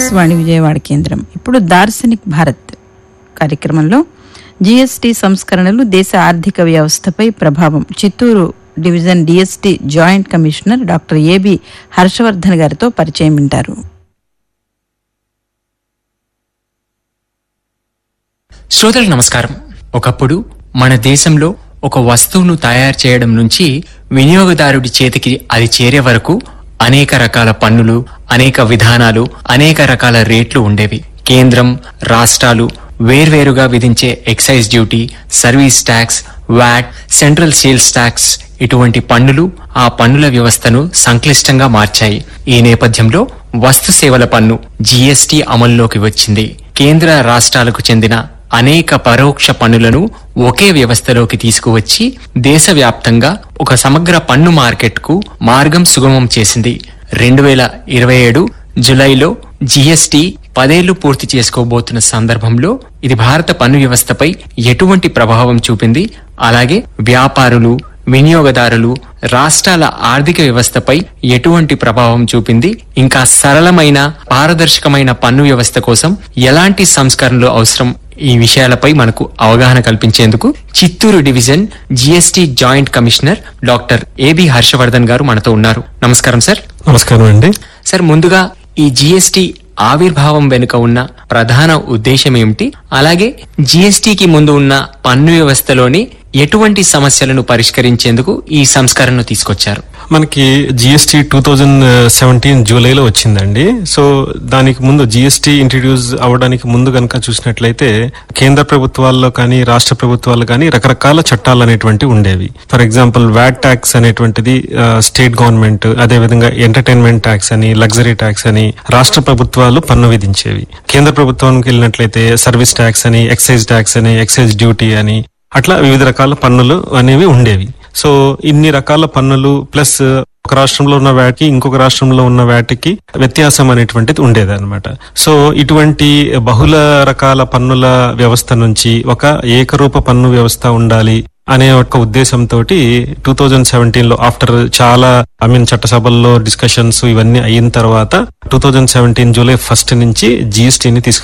ఆకాశవాణి విజయవాడ కేంద్రం ఇప్పుడు దార్శనిక్ భారత్ కార్యక్రమంలో జీఎస్టీ సంస్కరణలు దేశ ఆర్థిక వ్యవస్థపై ప్రభావం Chittoor division DST joint commissioner doctor A B Harshavardhan గారితో పరిచయం వింటారు శ్రోతలకు నమస్కారం ఒకప్పుడు మన దేశంలో ఒక వస్తువును తయారు చేయడం నుంచి వినియోగదారుడి చేతికి అది చేరే వరకు అనేక రకాల పన్నులు అనేక విధానాలు అనేక రకాల రేట్లు ఉండేవి కేంద్రం రాష్ట్రాలు వేర్వేరుగా విధించే excise duty service tax VAT central sales tax ఇటువంటి పన్నులు ఆ పన్నుల వ్యవస్థను సంక్లిష్టంగా మార్చాయి ఈ నేపథ్యంలో వస్తు సేవల పన్ను జీఎస్టీ అమల్లోకి వచ్చింది కేంద్ర రాష్ట్రాలకు చెందిన అనేక పరోక్ష పన్నులను ఒకే వ్యవస్థలోకి తీసుకువచ్చి దేశవ్యాప్తంగా ఒక సమగ్ర పన్ను మార్కెట్కు మార్గం సుగమం చేసింది రెండు వేల ఇరవై ఏడు జులైలో జీఎస్టీ పదేళ్లు పూర్తి చేసుకోబోతున్న సందర్భంలో ఇది భారత పన్ను వ్యవస్థపై ఎటువంటి ప్రభావం చూపింది అలాగే వ్యాపారులు వినియోగదారులు రాష్ట్రాల ఆర్థిక వ్యవస్థపై ఎటువంటి ప్రభావం చూపింది ఇంకా సరళమైన పారదర్శకమైన పన్ను వ్యవస్థ కోసం ఎలాంటి సంస్కరణలు అవసరం ఈ విషయాలపై మనకు అవగాహన కల్పించేందుకు Chittoor division GST joint commissioner doctor A B Harshavardhan garu మనతో ఉన్నారు నమస్కారం సార్ నమస్కారం అండి సార్ ముందుగా ఈ జీఎస్టీ ఆవిర్భావం వెనుక ఉన్న ప్రధాన ఉద్దేశం ఏమిటి అలాగే జీఎస్టీకి ముందు ఉన్న పన్ను వ్యవస్థలోని ఎటువంటి సమస్యలను పరిష్కరించేందుకు ఈ సంస్కరణను తీసుకొచ్చారు మనకి జిఎస్టీ టూ థౌజండ్ సెవెంటీన్ జూలైలో వచ్చిందండి సో దానికి ముందు జిఎస్టీ ఇంట్రడ్యూస్ అవ్వడానికి ముందు కనుక చూసినట్లయితే కేంద్ర ప్రభుత్వాల్లో కానీ రాష్ట్ర ప్రభుత్వాల్లో కానీ రకరకాల చట్టాలు అనేటువంటివి ఉండేవి ఫర్ ఎగ్జాంపుల్ వ్యాట్ ట్యాక్స్ అనేటువంటిది స్టేట్ గవర్నమెంట్ అదే విధంగా ఎంటర్టైన్మెంట్ ట్యాక్స్ అని లగ్జరీ ట్యాక్స్ అని రాష్ట్ర ప్రభుత్వాలు పన్ను విధించేవి కేంద్ర ప్రభుత్వానికి వెళ్ళినట్లయితే సర్వీస్ ట్యాక్స్ అని ఎక్సైజ్ ట్యాక్స్ అని ఎక్సైజ్ డ్యూటీ అని అట్లా వివిధ రకాల పన్నులు అనేవి ఉండేవి సో ఇన్ని రకాల పన్నులు ప్లస్ ఒక రాష్ట్రంలో ఉన్న వ్యాట్కి ఇంకొక రాష్ట్రంలో ఉన్న వ్యాట్కి వ్యత్యాసం అనేటువంటిది ఉండేది అనమాట సో ఇటువంటి బహుళ రకాల పన్నుల వ్యవస్థ నుంచి ఒక ఏకరూప పన్ను వ్యవస్థ ఉండాలి అనే ఒక ఉద్దేశంతో టూ థౌజండ్ సెవెంటీన్ లో ఆఫ్టర్ చాలా ఐ మీన్ చట్టసభల్లో డిస్కషన్స్ ఇవన్నీ అయిన తర్వాత two thousand seventeen July first నుంచి జిఎస్టీని తీసుకు